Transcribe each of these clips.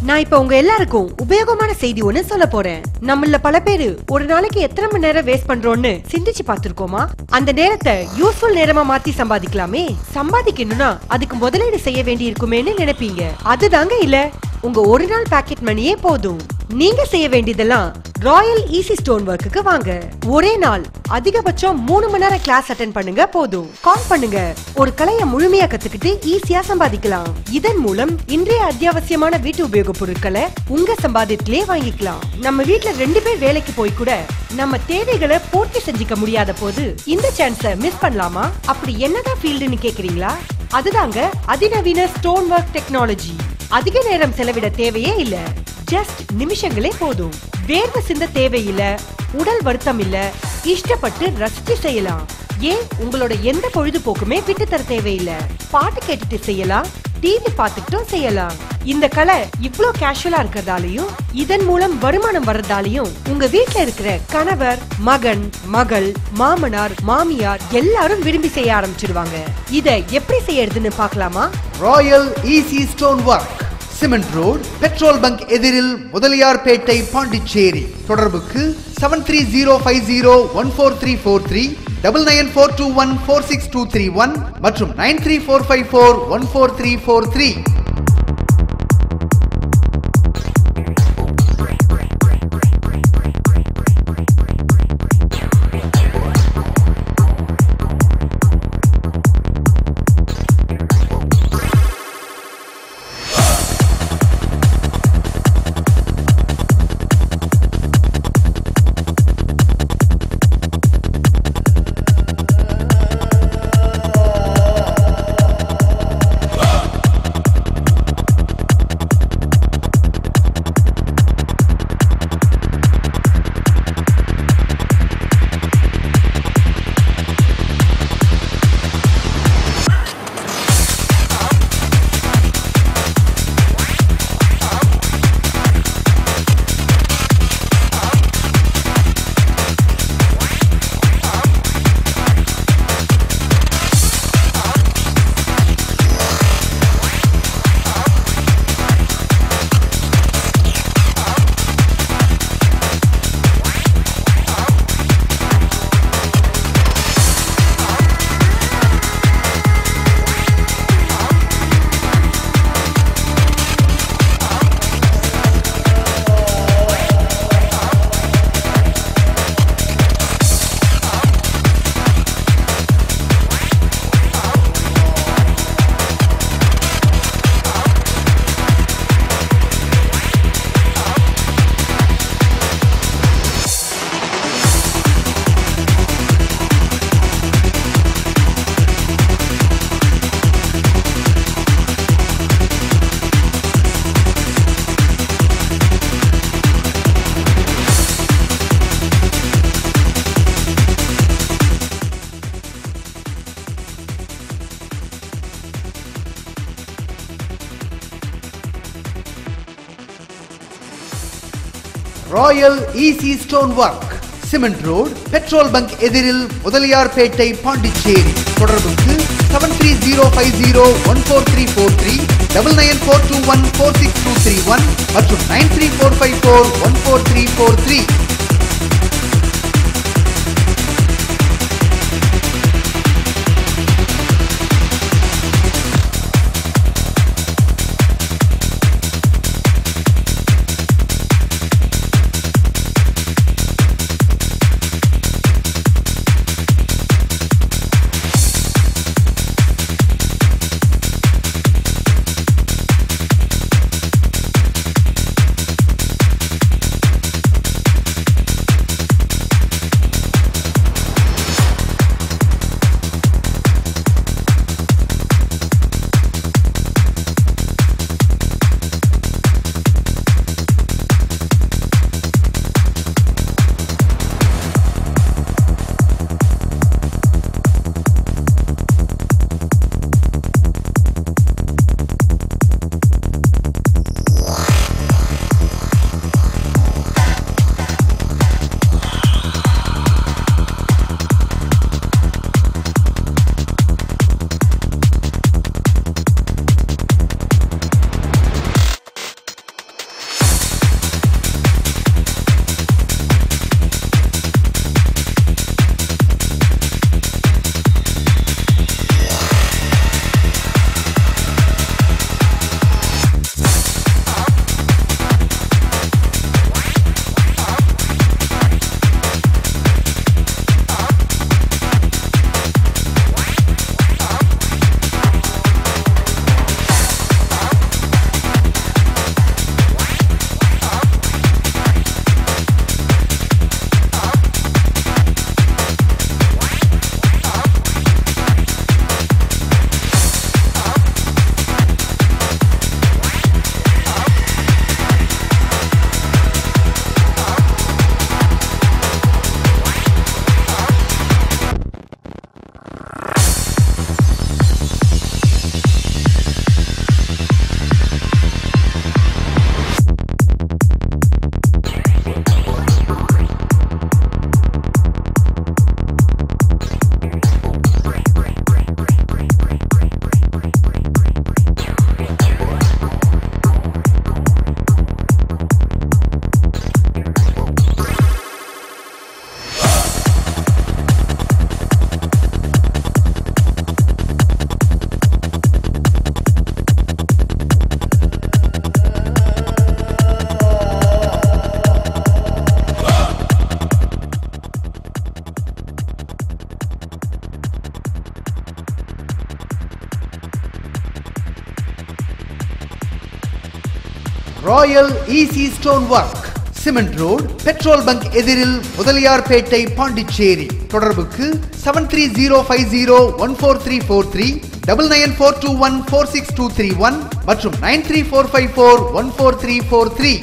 நான் இப்ப உங்க எல்லாருக்கும் உபயோகமான செய்தி ஒண்ணு சொல்ல போறேன் நம்மள பல பேரு ஒரு நாளைக்கு எத்தனை மணி நேரம் வேஸ்ட் பண்றோம்னு சிந்திச்சு பார்த்திருக்கோமா அந்த நேரத்தை யூஸ்ஃபுல் நேரமா மாத்தி சம்பாதிக்கலாமே சம்பாதிக்கணும்னா அதுக்கு முதலீடு செய்ய வேண்டி இருக்குமேன்னு நினைப்பீங்க அதுதாங்க இல்ல உங்க ஒரு நாள் பாக்கெட் மணியே போதும் நீங்க செய்ய வேண்டியதெல்லாம் ராயல் ஈஸி ஸ்டோன் ஒர்க்குக்கு வாங்க ஒரே நாள் அதிகபட்சம் மூணு மணி நேரம் கிளாஸ் அட்டன் பண்ணுங்க போதும் கால் பண்ணுங்க ஒரு கலையை முழுமையா கத்துக்கிட்டு ஈஸியா சம்பாதிக்கலாம் இதன் மூலம் இன்றைய அத்தியாவசியமான வீட்டு உபயோக பொருட்களை உங்க சம்பாதியத்திலே வாங்கிக்கலாம் நம்ம வீட்ல ரெண்டு பேர் வேலைக்கு போய் கூட நம்ம தேவைகளை பூர்த்தி செஞ்சுக்க முடியாத போது இந்த சான்ஸ மிஸ் பண்ணலாமா அப்படி என்னதான் ஃபீல்டுன்னு கேக்குறீங்களா அதுதாங்க அதிநவீன ஸ்டோன் ஒர்க் டெக்னாலஜி அதிக நேரம் செலவிட தேவையே இல்ல ஜஸ்ட் நிமிஷங்களே போதும் வேர்வை சிந்த தேவையில்ல உடல் வருத்தம் இல்ல இஷ்டப்பட்டு ரசிச்சு செய்யலாம் ஏன் உங்களோட எந்த பொழுதுபோக்குமே விட்டு தர தேவையில்ல பாட்டு கேட்டுட்டு செய்யலாம் டிவி பார்த்துட்டும் செய்யலாம் இந்த கலை இவ்ளோ கேஷுவலா இருக்கிறதாலையும் இதன் மூலம் வருமானம் வர்றதாலையும் உங்க வீட்ல இருக்கிற கணவர் மகன் மகள் மாமனார் மாமியார் எல்லாரும் விரும்பி செய்ய ஆரம்பிச்சிடுவாங்க இத எப்படி செய்யறதுன்னு பார்க்கலாமா royal easy stone work cement road petrol bunk எதிரில் முதலியார்பேட்டை பாண்டிச்சேரி தொடர்புக்கு seven three zero five zero one four three four three double nine four two one four six two three one மற்றும் nine three four five four one four three four three royal easy stone work cement road petrol bunk எதிரில் முதலியார்பேட்டை பாண்டிச்சேரி தொடர்புக்கு seven three zero five zero one four three four three double nine four two one four six two three one மற்றும் nine three four five four one four three four three royal easy stone work cement road petrol bunk எதிரில் முதலியார்பேட்டை பாண்டிச்சேரி தொடர்புக்கு seven three zero five zero one four three four three double nine four two one four six two three one மற்றும் nine three four five four one four three four three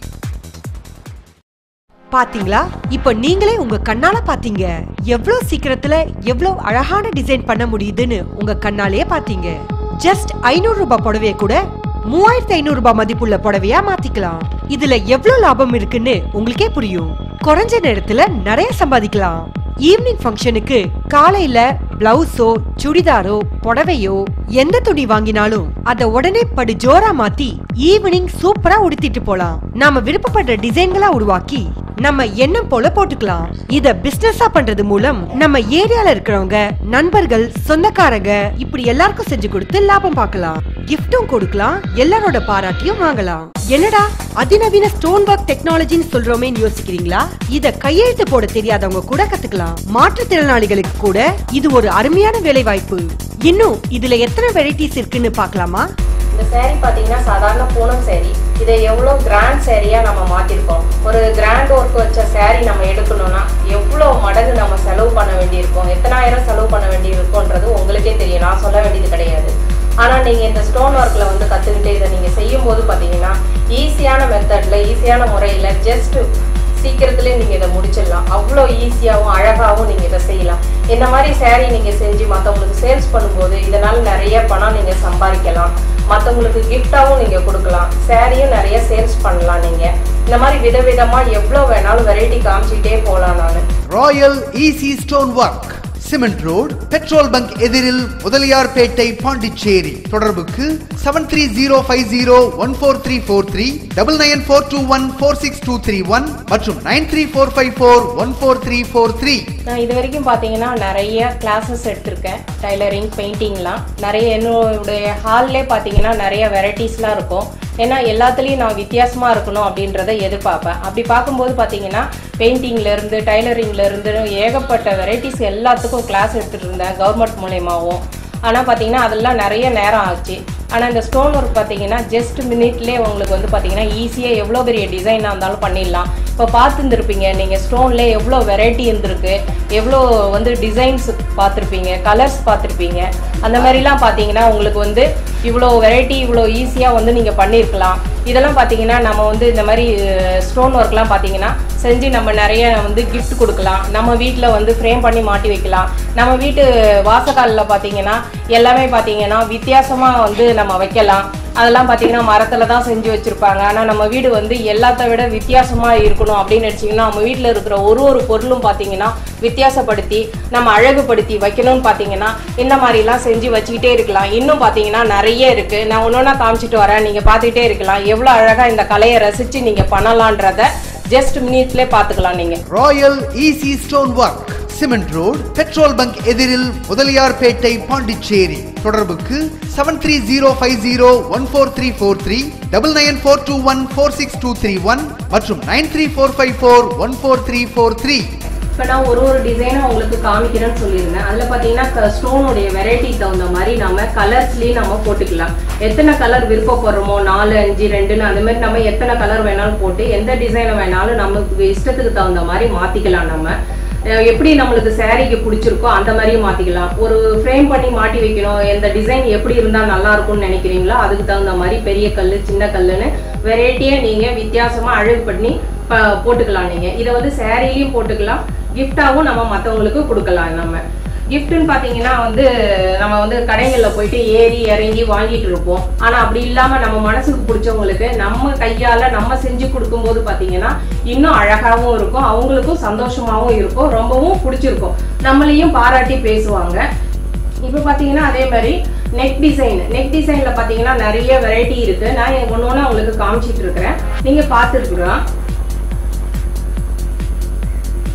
பாத்தீங்களா இப்போ நீங்களே உங்க கண்ணால பாத்தீங்க எவ்வளவு சீக்கிரத்துல எவ்வளவு அழகான டிசைன் பண்ண முடியுதுன்னு உங்க கண்ணாலேயே பாத்தீங்க ஜஸ்ட் ஐநூறு ரூபாய் புடவைய கூட மூவாயிரத்தி ஐநூறு ரூபாய் மதிப்புள்ள புடவையா மாத்திக்கலாம் இதுல எவ்வளவு லாபம் இருக்குன்னு உங்களுக்கே புரியும் குறைஞ்ச நேரத்துல நிறைய சம்பாதிக்கலாம் ஈவினிங் ஃபங்க்ஷனுக்கு காலையில பிளவுஸோ சுடிதாரோ புடவையோ எந்த துணி வாங்கினாலும் அத உடனே படு ஜோரா மாத்தி ஈவினிங் சூப்பரா உடுத்திட்டு போலாம் நாம விருப்பப்படுற டிசைன்களா உருவாக்கி நம்ம எண்ணம் போல போட்டுக்கலாம் இத பிசினஸா பண்றது மூலம் நம்ம ஏரியால இருக்கிறவங்க நண்பர்கள் சொந்தக்காரங்க இப்படி எல்லாருக்கும் செஞ்சு கொடுத்து லாபம் பார்க்கலாம் கிஃப்டும் கொடுக்கலாம் எல்லாரோட பாராட்டியும் வாங்கலாம் என்னடா அதிநவீன ஸ்டோன் ஒர்க் டெக்னாலஜின்னு சொல்றோமேன்னு யோசிக்கிறீங்களா இத கையெழுத்து போட தெரியாதவங்க கூட கத்துக்கலாம் மாற்றுத்திறனாளிகளுக்கு கூட இது ஒரு அருமையான வேலை வாய்ப்பு இன்னும் இதுல எத்தனை வெரைட்டிஸ் இருக்குன்னு பார்க்கலாமா இந்த saree பார்த்தீங்கன்னா சாதாரண பூனம் saree இதை எவ்வளோ கிராண்ட் சேரீயாக நம்ம மாற்றிருக்கோம் ஒரு கிராண்ட் ஒர்க் வச்ச saree நம்ம எடுக்கணும்னா எவ்வளோ மடங்கு நம்ம செலவு பண்ண வேண்டியிருக்கோம் எத்தனாயிரம் செலவு பண்ண வேண்டியிருக்கோன்றது உங்களுக்கே தெரியும் நான் சொல்ல வேண்டியது கிடையாது ஆனால் நீங்கள் இந்த ஸ்டோன் ஒர்க்கில் வந்து கற்றுக்கிட்டு இதை நீங்கள் செய்யும்போது பார்த்தீங்கன்னா ஈஸியான மெத்தடில் ஈஸியான முறையில் ஜஸ்ட் சீக்கிரத்திலே நீங்கள் இதை முடிச்சிடலாம் அவ்வளோ ஈஸியாகவும் அழகாகவும் நீங்கள் இதை செய்யலாம் இந்த மாதிரி saree நீங்கள் செஞ்சு மற்றவங்களுக்கு சேல்ஸ் பண்ணும்போது இதனால் நிறைய பணம் நீங்கள் சம்பாதிக்கலாம் மற்றவங்களுக்கு கிஃப்டாகவும் நீங்கள் கொடுக்கலாம் சாரியும் நிறைய சேல்ஸ் பண்ணலாம் நீங்கள் இந்த மாதிரி விதவிதமாக எவ்வளோ வேணாலும் வெரைட்டி காமிச்சிட்டே போகலாம் நான் royal easy stone work cement road petrol bunk எதிரில் முதலியார்பேட்டை பாண்டிச்சேரி தொடர்புக்கு seven three zero five zero one four three four three double nine four two one four six two three one மற்றும் nine three four five four one four three four three நான் இது வரைக்கும் பார்த்தீங்கன்னா நிறைய classes எடுத்திருக்கேன் tailoring பெயிண்டிங்லாம் நிறைய என்னுடைய ஹால்லே பார்த்தீங்கன்னா நிறைய வெரைட்டிஸ்லாம் இருக்கும் ஏன்னா எல்லாத்துலேயும் நான் வித்தியாசமாக இருக்கணும் அப்படின்றத எதிர்பார்ப்பேன் அப்படி பார்க்கும்போது பார்த்தீங்கன்னா பெயிண்டிங்லேருந்து டைலரிங்லேருந்து ஏகப்பட்ட வெரைட்டிஸ் எல்லாத்துக்கும் கிளாஸ் எடுத்துகிட்டு இருந்தேன் கவர்மெண்ட் மூலயமாவும் ஆனால் பார்த்தீங்கன்னா அதெல்லாம் நிறைய நேரம் ஆச்சு ஆனால் இந்த ஸ்டோன் ஒர்க் பார்த்தீங்கன்னா ஜஸ்ட் மினிட்லேயே உங்களுக்கு வந்து பார்த்தீங்கன்னா ஈஸியாக எவ்வளோ பெரிய டிசைனாக இருந்தாலும் பண்ணிடலாம் இப்போ பார்த்துருந்துருப்பீங்க நீங்கள் ஸ்டோன்லேயே எவ்வளோ வெரைட்டி இருந்திருக்கு எவ்வளோ வந்து டிசைன்ஸ் பார்த்துருப்பீங்க கலர்ஸ் பார்த்துருப்பீங்க அந்த மாதிரிலாம் பார்த்தீங்கன்னா உங்களுக்கு வந்து இவ்வளோ வெரைட்டி இவ்வளோ ஈஸியாக வந்து நீங்கள் பண்ணியிருக்கலாம் இதெல்லாம் பார்த்தீங்கன்னா நம்ம வந்து இந்த மாதிரி ஸ்டோன் ஒர்க்லாம் பார்த்தீங்கன்னா செஞ்சு நம்ம நிறைய வந்து கிஃப்ட் கொடுக்கலாம் நம்ம வீட்டில் வந்து ஃப்ரேம் பண்ணி மாட்டி வைக்கலாம் நம்ம வீட்டு வாசக்காலில் பார்த்தீங்கன்னா எல்லாமே பார்த்தீங்கன்னா வித்தியாசமாக வந்து நம்ம வைக்கலாம் அதெல்லாம் பார்த்தீங்கன்னா மரத்தில் தான் செஞ்சு வச்சுருப்பாங்க ஆனால் நம்ம வீடு வந்து எல்லாத்த விட வித்தியாசமாக இருக்கணும் அப்படின்னு நினச்சிங்கன்னா நம்ம வீட்டில் இருக்கிற ஒரு ஒரு பொருளும் பார்த்தீங்கன்னா வித்தியாசப்படுத்தி நம்ம அழகுபடுத்தி வைக்கணும்னு பார்த்தீங்கன்னா இந்த மாதிரிலாம் செஞ்சு வச்சுக்கிட்டே இருக்கலாம் இன்னும் பார்த்தீங்கன்னா நிறைய இருக்குது நான் ஒன்று ஒன்றா காமிச்சிட்டு வரேன் நீங்கள் பார்த்துக்கிட்டே இருக்கலாம் எவ்வளோ அழகாக இந்த கலையை ரசித்து நீங்கள் பண்ணலான்றத ஜஸ்ட் மினிட்ஸ்லேயே பார்த்துக்கலாம் நீங்கள் royal easy stone work cement road petrol bunk எதிரில் முதலியார்பேட்டை பாண்டிச்சேரி தொடர்புக்கு seven three zero five zero one four three four three double nine four two one four six two three one மற்றும் nine three four five four one four three four three இப்போ நான் ஒரு ஒரு டிசைனும் உங்களுக்கு காமிக்கிறேன்னு சொல்லியிருந்தேன் அதில் பார்த்தீங்கன்னா ஸ்டோனுடைய வெரைட்டி தகுந்த மாதிரி நம்ம கலர்ஸ்லேயும் நம்ம போட்டுக்கலாம் எத்தனை கலர் விருப்பப்படுறோமோ நாலு அஞ்சு ரெண்டுன்னு அந்த மாதிரி நம்ம எத்தனை கலர் வேணாலும் போட்டு எந்த டிசைனை வேணாலும் நமக்கு இஷ்டத்துக்கு தகுந்த மாதிரி மாற்றிக்கலாம் நம்ம அஹ் எப்படி நம்மளுக்கு சாரீக்கு பிடிச்சிருக்கோ அந்த மாதிரியும் மாற்றிக்கலாம் ஒரு ஃப்ரேம் பண்ணி மாட்டி வைக்கணும் எந்த டிசைன் எப்படி இருந்தால் நல்லா இருக்கும்னு நினைக்கிறீங்களோ அதுக்கு தகுந்த மாதிரி பெரிய கல் சின்ன கல்லுன்னு வெரைட்டியை நீங்கள் வித்தியாசமாக அழகு பண்ணி ப- போட்டுக்கலாம் நீங்கள் இதை வந்து சாரிலையும் போட்டுக்கலாம் கிஃப்டாகவும் நம்ம மற்றவங்களுக்கு கொடுக்கலாம் நம்ம கிஃப்ட்னு பார்த்தீங்கன்னா வந்து நம்ம வந்து கடைகளில் போயிட்டு ஏறி இறங்கி வாங்கிட்டு இருப்போம் ஆனால் அப்படி இல்லாமல் நம்ம மனசுக்கு பிடிச்சவங்களுக்கு நம்ம கையால் நம்ம செஞ்சு கொடுக்கும்போது பார்த்தீங்கன்னா இன்னும் அழகாகவும் இருக்கும் அவங்களுக்கும் சந்தோஷமாகவும் இருக்கும் ரொம்பவும் பிடிச்சிருக்கும் நம்மளையும் பாராட்டி பேசுவாங்க இப்போ பார்த்தீங்கன்னா அதே மாதிரி நெக் டிசைன் நெக் டிசைனில் பார்த்தீங்கன்னா நிறைய வெரைட்டி இருக்கு நான் ஒன்று ஒன்று உங்களுக்கு காமிச்சிட்டு இருக்கிறேன் நீங்கள் பார்த்துருக்குறோம்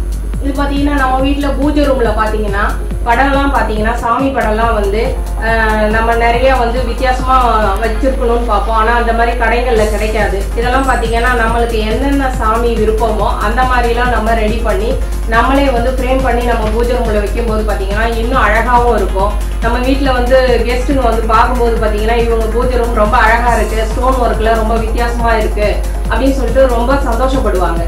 இது பாத்தீங்கன்னா நம்ம வீட்ல பூஜை ரூம்ல பாத்தீங்கன்னா படம்லாம் பாத்தீங்கன்னா சாமி படம்லாம் வந்து ஆஹ், நம்ம நிறைய வந்து வித்தியாசமா வச்சிருக்கணும்னு பார்ப்போம் ஆனா அந்த மாதிரி கடைகள்ல கிடைக்காது இதெல்லாம் பாத்தீங்கன்னா நம்மளுக்கு என்னென்ன சாமி விருப்பமோ அந்த மாதிரிலாம் நம்ம ரெடி பண்ணி நம்மளே வந்து ஃப்ரேம் பண்ணி நம்ம பூஜை ரூம்ல வைக்கும் போது பாத்தீங்கன்னா இன்னும் அழகாவும் இருக்கும் நம்ம வீட்ல வந்து கெஸ்ட்டுங்க வந்து பார்க்கும்போது பாத்தீங்கன்னா இவங்க பூஜை ரூம் ரொம்ப அழகா இருக்கு ஸ்டோன் ஒர்க்ல ரொம்ப வித்தியாசமா இருக்கு அப்படின்னு சொல்லிட்டு ரொம்ப சந்தோஷப்படுவாங்க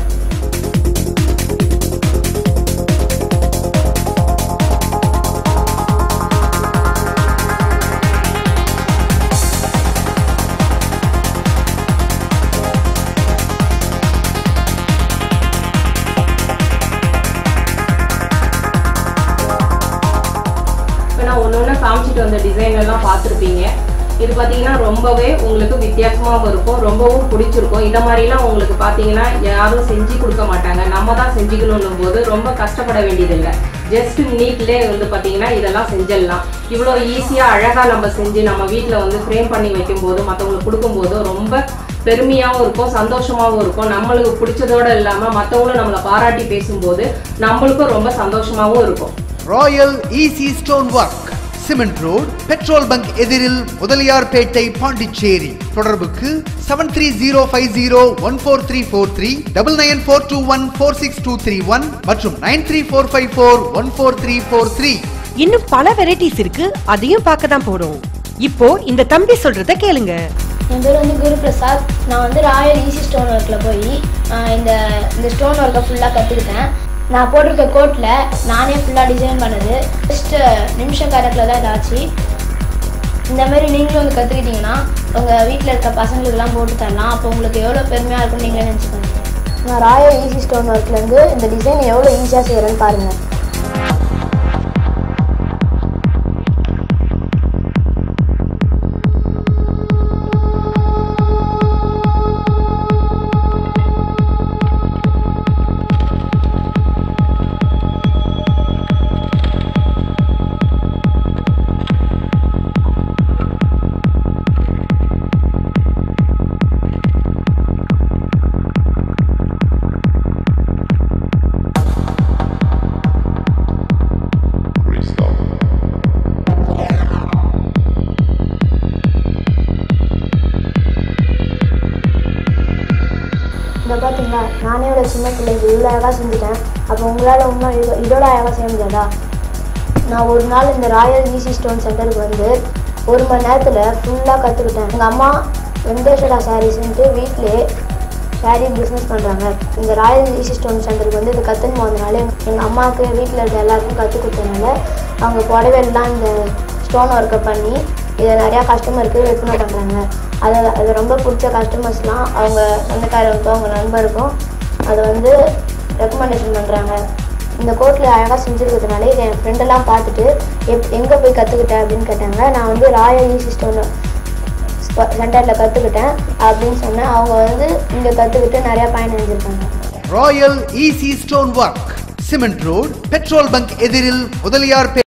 இப்போ நான் ஒன்று ஒன்று காமிச்சிட்டு வந்த டிசைன் எல்லாம் பார்த்துருப்பீங்க இது பார்த்தீங்கன்னா ரொம்பவே உங்களுக்கு வித்தியாசமாகவும் இருக்கும் ரொம்பவும் பிடிச்சிருக்கும் இந்த மாதிரிலாம் உங்களுக்கு பார்த்தீங்கன்னா யாரும் செஞ்சு கொடுக்க மாட்டாங்க நம்ம தான் செஞ்சுக்கணும் போது ரொம்ப கஷ்டப்பட வேண்டியதில்லை ஜஸ்ட் நீட்லேயே வந்து பார்த்தீங்கன்னா இதெல்லாம் செஞ்சிடலாம் இவ்வளோ ஈஸியாக அழகாக நம்ம செஞ்சு நம்ம வீட்டில் வந்து ஃப்ரேம் பண்ணி வைக்கும்போது மற்றவங்களுக்கு கொடுக்கும்போது ரொம்ப பெருமையாகவும் இருக்கும் சந்தோஷமாகவும் இருக்கும் நம்மளுக்கு பிடிச்சதோட இல்லாமல் மற்றவங்களும் நம்மளை பாராட்டி பேசும்போது நம்மளுக்கும் ரொம்ப சந்தோஷமாகவும் இருக்கும் royal easy stone work cement road petrol bunk எதிரில் முதலியார்பேட்டை பாண்டிச்சேரி தொடர்புக்கு seven three zero five zero one four three four three double nine four two one four six two three one மற்றும் nine three four five four one four three four three இன்னும் பல varieties இருக்கு அதையும் பார்க்க தான் போறோம் இப்போ இந்த தம்பி சொல்றத கேளுங்க என் பேர் வந்து குரு பிரசாத் நான் வந்து ராயல் ஈஸி ஸ்டோன் ஒர்க்கில் போய் ஆஹ், இந்த இந்த ஸ்டோன் ஒர்க்கை ஃபுல்லாக கற்றுக்கிட்டேன் நான் போட்டிருக்க கோட்டில் நானே ஃபுல்லாக டிசைன் பண்ணது ஜஸ்ட் நிமிஷம் கணக்கில் தான் இதாச்சு இந்த மாதிரி நீங்களும் வந்து கற்றுக்கிட்டிங்கன்னா உங்கள் வீட்டில் இருக்க பசங்களுக்கெல்லாம் போட்டு தரலாம் அப்போ உங்களுக்கு எவ்வளோ பெருமையாக இருக்கும்னு நீங்களே நினச்சிக்கோங்க நான் ராயல் ஈஸி ஸ்டோன் ஒர்க்லேருந்து இந்த டிசைன் எவ்வளோ ஈஸியாக செய்கிறேன்னு பாருங்கள் இந்த பார்த்தீங்களா நானே ஒரு சின்ன பிள்ளைக்கு இவ்வளோ அழகாக செஞ்சுட்டேன் அப்போ உங்களால் இன்னும் இதோ இதோட அழகாக செய்ய முடியாதா நான் ஒரு நாள் இந்த ராயல் ஈசி ஸ்டோன் சென்டருக்கு வந்து ஒரு மணி நேரத்தில் ஃபுல்லாக கற்றுக்கிட்டேன் எங்கள் அம்மா வெங்கடேஸ்வரா சாரீஸ்ன்ட்டு வீட்டிலே சாரீ பிஸ்னஸ் பண்ணுறாங்க இந்த ராயல் ஈசி ஸ்டோன் சென்டருக்கு வந்து இது கற்றுன்னு போனதுனால எங்கள் அம்மாவுக்கு வீட்டில் இருக்க எல்லாருக்கும் கற்றுக் கொடுத்ததுனால அவங்க புடவைலாம் இந்த ஸ்டோன் ஒர்க்கை பண்ணி இதை நிறையா கஸ்டமருக்கு விற்பனை பண்ணுறாங்க அதை அது ரொம்ப பிடிச்ச கஸ்டமர்ஸ்லாம் அவங்க சொந்தக்காரங்களுக்கும் அவங்க நண்பருக்கும் அதை வந்து ரெக்கமெண்டேஷன் பண்ணுறாங்க இந்த கோட்டில் அழகாக செஞ்சுருக்கிறதுனால இதை என் ஃப்ரெண்டெல்லாம் பார்த்துட்டு எப் எங்கே போய் கற்றுக்கிட்டேன் அப்படின்னு கேட்டாங்க நான் வந்து ராயல் ஈசி ஸ்டோன் சென்டரில் கற்றுக்கிட்டேன் அப்படின்னு சொன்னேன் அவங்க வந்து இங்கே கற்றுக்கிட்டு நிறையா பயனடைஞ்சிருக்காங்க royal easy stone work cement road petrol bunk எதிரில் முதலியார்பேட்டை